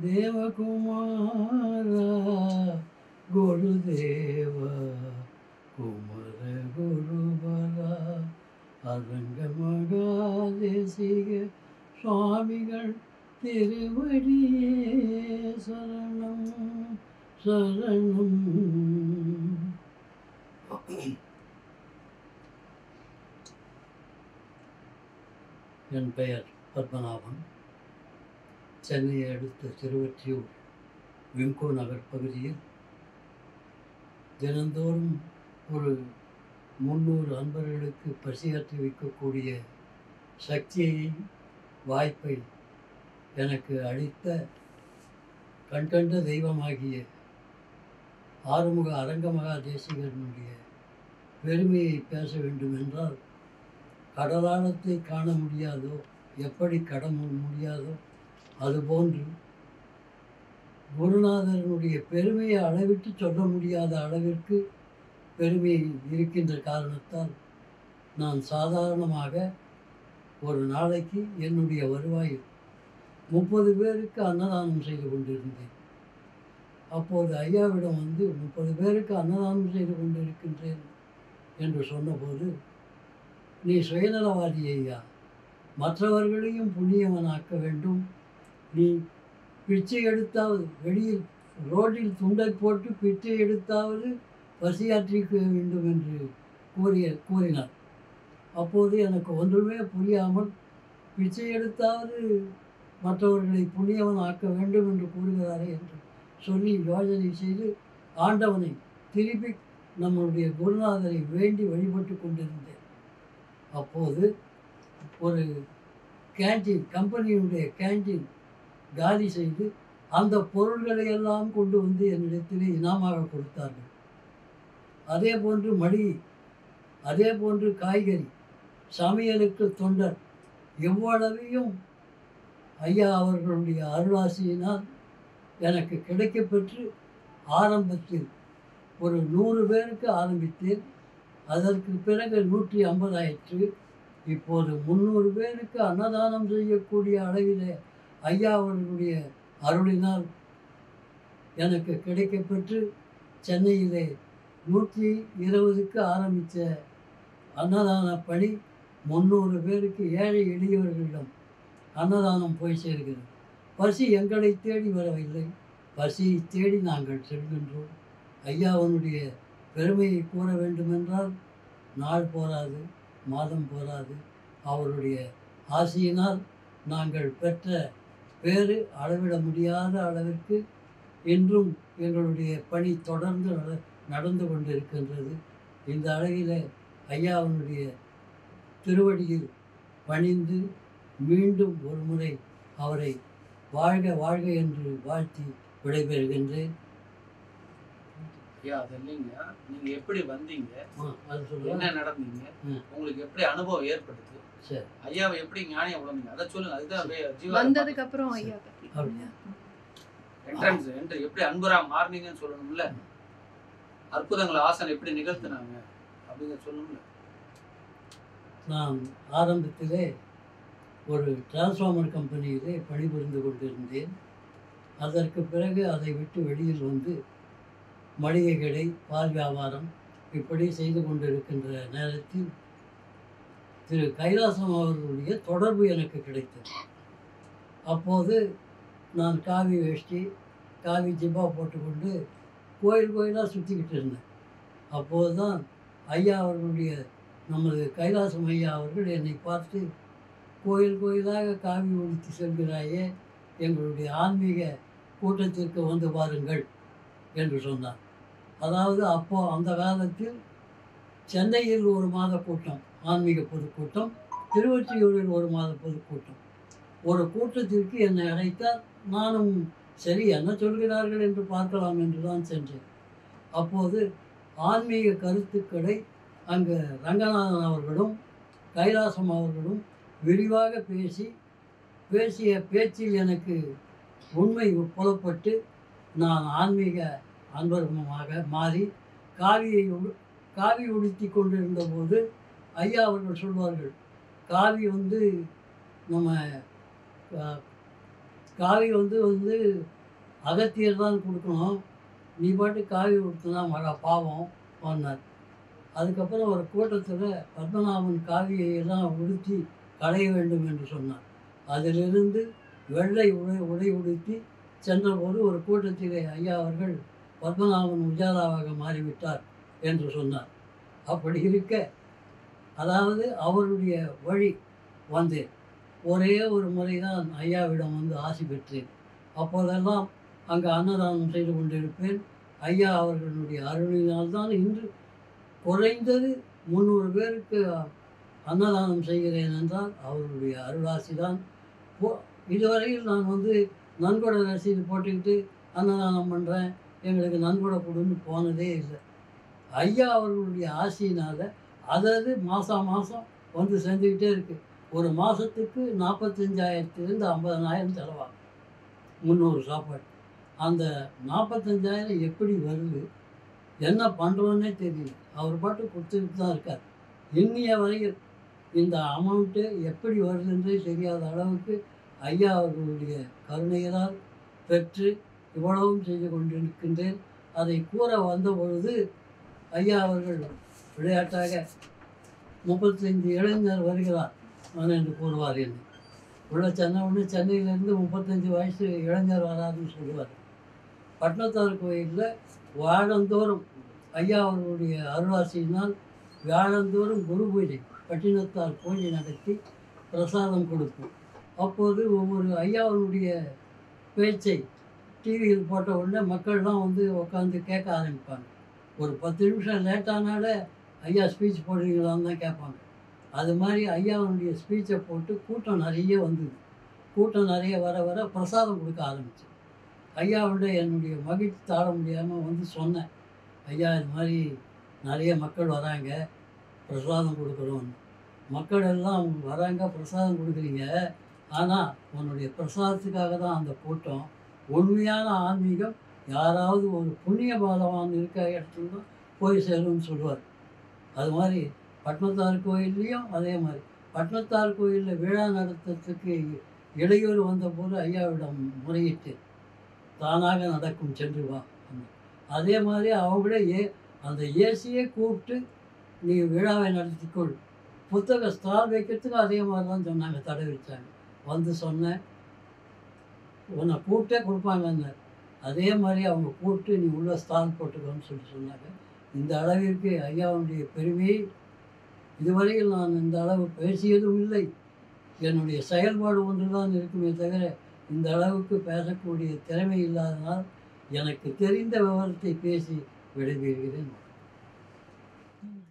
தேவகுமாரா குருதேவா குமர குருபரா அரங்க மகாதேசிக சுவாமிகள் திருவடியே சரணம் சரணம் என் பெயர் பத்மநாபன் சென்னையை அடுத்த திருவொற்றியூர் விம்கோ நகர் பகுதியில் தினந்தோறும் ஒரு முந்நூறு அன்பர்களுக்கு பசியாற்றி வைக்கக்கூடிய சக்தியை வாய்ப்பை எனக்கு அளித்த கண்கண்ட தெய்வமாகிய ஆறுமுக அரங்கமகா தேசிகரனுடைய பெருமையை பேச வேண்டும் என்றால் கடலாளத்தை காண முடியாதோ எப்படி கட மு- முடியாதோ அதுபோன்று குருநாதரனுடைய பெருமையை அளவிட்டு சொல்ல முடியாத அளவிற்கு பெருமை இருக்கின்ற காரணத்தால் நான் சாதாரணமாக ஒரு நாளைக்கு என்னுடைய வருவாய் முப்பது பேருக்கு அன்னதானம் செய்து கொண்டிருந்தேன் அப்போது ஐயாவிடம் வந்து முப்பது பேருக்கு அன்னதானம் செய்து கொண்டிருக்கின்றேன் என்று சொன்னபோது நீ சுயநலவாதி ஐயா மற்றவர்களையும் புண்ணியவனாக்க வேண்டும் நீ பிச்சை எடுத்தாவது வெளியில் ரோட்டில் துண்டை போட்டு பிச்சை எடுத்தாவது பசியாற்றிக்க வேண்டும் என்று கூறிய கூறினார் அப்போது எனக்கு ஒன்றுமே புரியாமல் பிச்சை எடுத்தாவது மற்றவர்களை புண்ணியவன் ஆக்க வேண்டும் என்று கூறுகிறாரே என்று சொல்லி யோசனை செய்து ஆண்டவனை திருப்பி நம்மளுடைய குருநாதரை வேண்டி வழிபட்டு கொண்டிருந்தேன் அப்போது ஒரு கேன்டீன் கம்பெனியினுடைய கேன்டீன் காலி செய்து அந்த பொருள்களை எல்லாம் கொண்டு வந்து என்னிடத்திலே இனாமாக கொடுத்தார்கள் அதே போன்று மளிகை அதே போன்று காய்கறி சமையலுக்கு தொண்டர் எவ்வளவையும் ஐயா அவர்களுடைய அருளாசியினால் எனக்கு கிடைக்கப்பெற்று ஆரம்பத்தில் ஒரு நூறு பேருக்கு ஆரம்பித்தேன் அதற்கு பிறகு நூற்றி ஐம்பதாயிற்று இப்போது முந்நூறு பேருக்கு அன்னதானம் செய்யக்கூடிய அளவிலே ஐயா அவர்களுடைய அருளினால் எனக்கு கிடைக்கப்பெற்று சென்னையிலே நூற்றி இருபதுக்கு ஆரம்பித்த அன்னதான பணி முந்நூறு பேருக்கு ஏழை எளியவர்களிடம் அன்னதானம் போய் சேர்கிறது பசி எங்களை தேடி வரவில்லை பசியை தேடி நாங்கள் செல்கின்றோம் ஐயாவனுடைய பெருமையை கூற வேண்டுமென்றால் நாள் போராது மாதம் போராது அவருடைய ஆசையினால் நாங்கள் பெற்ற பேறு அளவிட முடியாத அளவிற்கு இன்றும் எங்களுடைய பணி தொடர்ந்து நட நடந்து கொண்டிருக்கின்றது இந்த அளவில் ஐயாவினுடைய திருவடியில் பணிந்து மீண்டும் ஒரு முறை அவரை வாழ்க வாழ்க என்று வாழ்த்தி விடைபெறுகின்றேன் ஐயா அது இல்லைங்க நீங்க எப்படி வந்தீங்க ஆ, அது என்ன சொல்லுங்கள் நடந்தீங்க ம். உங்களுக்கு எப்படி அனுபவம் ஏற்படுது சரி ஐயாவை எப்படி ஞானியம் உணர்ந்தீங்க அதை சொல்லுங்க அதுதான் வே- ஜீவா வந்ததுக்கு அப்புறம் ஐயா பத்தி. அப்படியா? என்ட்ரன்ஸ் என்று எப்படி அன்பரா மாறினீங்கன்னு சொல்லணும்ல அற்புதங்களை ஆசனை எப்படி நிகழ்த்தினாங்க அப்படிங்க சொல்லணும்ல நான் ஆரம்பத்திலே ஒரு டிரான்ஸ்ஃபார்மர் கம்பெனியிலே பணிபுரிந்து கொண்டிருந்தேன் அதற்கு பிறகு அதை விட்டு வெளியில் வந்து மளிகை கடை பால் வியாபாரம் இப்படி செய்து கொண்டிருக்கின்ற நேரத்தில் திரு கைலாசம் அவர்களுடைய தொடர்பு எனக்கு கிடைத்தது அப்போது நான் காவி வேஷ்டி காவி ஜிப்பா போட்டுக்கொண்டு கோயில் கோயிலாக சுற்றிக்கிட்டு இருந்தேன் அப்போது தான் ஐயா அவர்களுடைய நமது கைலாசம் ஐயா அவர்கள் என்னை பார்த்து கோயில் கோயிலாக காவி உடுத்தி செல்கிறாயே எங்களுடைய ஆன்மீக கூட்டத்திற்கு வந்து பாருங்கள் என்று சொன்னார் அதாவது அப்போ அந்த காலத்தில் சென்னையில் ஒரு மாத கூட்டம் ஆன்மீக பொதுக்கூட்டம் திருவொற்றியூரில் ஒரு மாத பொதுக்கூட்டம் ஒரு கூட்டத்திற்கு என்னை அழைத்தால் நானும் சரி என்ன சொல்கிறார்கள் என்று பார்க்கலாம் என்று தான் சென்றேன் அப்போது ஆன்மீக கருத்துக்களை அங்கு ரங்கநாதன் அவர்களும் கைலாசம் அவர்களும் விரிவாக பேசி பேசிய பேச்சில் எனக்கு உண்மை புலப்பட்டு நான் ஆன்மீக அன்பர்மமாக மாறி காவியை உடு- காவி உடுத்தி கொண்டிருந்த போது ஐயா அவர்கள் சொல்வார்கள் காவி வந்து நம்ம அஹ், காவி வந்து வந்து அகத்தியர் தான் கொடுக்கணும் நீ பாட்டு காவி கொடுத்தனா மகா பாவம் பண்ணார் அதுக்கப்புறம் ஒரு கூட்டத்தில் பத்மநாபன் காவியை எல்லாம் உடுத்தி களைய வேண்டும் என்று சொன்னார் அதிலிருந்து வெள்ளை உடை உடை உடுத்தி சென்றபோது ஒரு கூட்டத்திலே ஐயா அவர்கள் பத்மநாபன் உஜாலாவாக மாறிவிட்டார் என்று சொன்னார் அப்படி இருக்க அதாவது அவருடைய வழி வந்தேன் ஒரே ஒரு முறை தான் ஐயாவிடம் வந்து ஆசி பெற்றேன் அப்போதெல்லாம் அங்கே அன்னதானம் செய்து கொண்டிருப்பேன் ஐயா அவர்களுடைய அருளினால் தான் இன்று குறைந்தது முந்நூறு பேருக்கு அன்னதானம் செய்கிறேன் என்றால் அவருடைய அருளாசி தான் போ- இதுவரையில் நான் வந்து நன்கொடை ரசீது போட்டுக்கிட்டு அன்னதானம் பண்ணுறேன் எங்களுக்கு நன்கொடை கொடுன்னு போனதே இல்லை ஐயா அவர்களுடைய ஆசையினால் அதாவது மாதம் மாதம் வந்து சேர்ந்துக்கிட்டே இருக்குது ஒரு மாதத்துக்கு நாற்பத்தஞ்சாயிரத்துலேருந்து ஐம்பதனாயிரம் செலவாகும் முந்நூறு சாப்பாடு அந்த நாற்பத்தஞ்சாயிரம் எப்படி வருது என்ன பண்ணுறோன்னே தெரியல அவர் பாட்டு கொடுத்துக்கிட்டு தான் இருக்கார் இன்னிய வரையில் இந்த அமௌண்ட்டு எப்படி வருதுன்றே தெரியாத அளவுக்கு ஐயா அவர்களுடைய கருணையினால் பெற்று இவ்வளவும் செய்து கொண்டிருக்கின்றேன் அதை கூற வந்த பொழுது ஐயா அவர்கள் விளையாட்டாக முப்பத்தைந்து இளைஞர் வருகிறார் அவன் என்று கூறுவார் என்னை உள்ள சென்னை ஒன்று சென்னையிலேருந்து முப்பத்தஞ்சு வயசு இளைஞர் வராதுன்னு சொல்லுவார் பட்னத்தார் கோயிலில் வாழந்தோறும் ஐயா அவர்களுடைய அருளாசியினால் வியாழந்தோறும் குரு பூஜை பட்டினத்தார் பூஜை நடத்தி பிரசாதம் கொடுப்போம் அப்போது ஒவ்வொரு ஐயாவுடைய பேச்சை டிவியில் போட்ட உடனே மக்கள்லாம் வந்து உட்காந்து கேட்க ஆரம்பிப்பாங்க ஒரு பத்து நிமிஷம் லேட்டானாலே ஐயா ஸ்பீச் போடுறீங்களான்னு தான் கேட்பாங்க அது மாதிரி ஐயாவுடைய ஸ்பீச்சை போட்டு கூட்டம் நிறைய வந்தது கூட்டம் நிறைய வர வர பிரசாதம் கொடுக்க ஆரம்பிச்சு ஐயாவுடைய என்னுடைய மகிழ்ச்சி தாழ முடியாமல் வந்து சொன்னேன் ஐயா இது மாதிரி நிறைய மக்கள் வராங்க பிரசாதம் கொடுக்குறோம் மக்கள் எல்லாம் வராங்க பிரசாதம் கொடுக்குறீங்க ஆனால் உன்னுடைய பிரசாதத்துக்காக தான் அந்த கூட்டம் உண்மையான ஆன்மீகம் யாராவது ஒரு புண்ணிய பாதவான் இருக்க இடத்துல தான் போய் சேரும்னு சொல்லுவார் அது மாதிரி பட்னத்தார் கோயில்லையும் அதே மாதிரி பட்னத்தார் கோயிலில் விழா நடத்துறதுக்கு இடையூறு வந்தபோது ஐயாவிடம் முறையிட்டு தானாக நடக்கும் சென்று வா அதே மாதிரி அவங்களே ஏ அந்த ஏசியே கூப்பிட்டு நீ விழாவை நடத்திக்கொள் புத்தக ஸ்டால் வைக்கிறதுக்கு அதே மாதிரி தான் சொன்னாங்க தடை வச்சாங்க வந்து சொன்னேன் உன்னை கூப்பிட்டே கொடுப்பாங்கன்னார் அதே மாதிரி அவங்க கூப்பிட்டு நீ உள்ள ஸ்டால் போட்டுக்கோன்னு சொல்லி சொன்னாங்க இந்த அளவிற்கு ஐயாவுடைய பெருமையை இதுவரையில் நான் இந்த அளவு பேசியதும் இல்லை என்னுடைய செயல்பாடு ஒன்று தான் இருக்குமே தவிர இந்த அளவுக்கு பேசக்கூடிய திறமை இல்லாதனால் எனக்கு தெரிந்த விவரத்தை பேசி விடைபெறுகிறேன்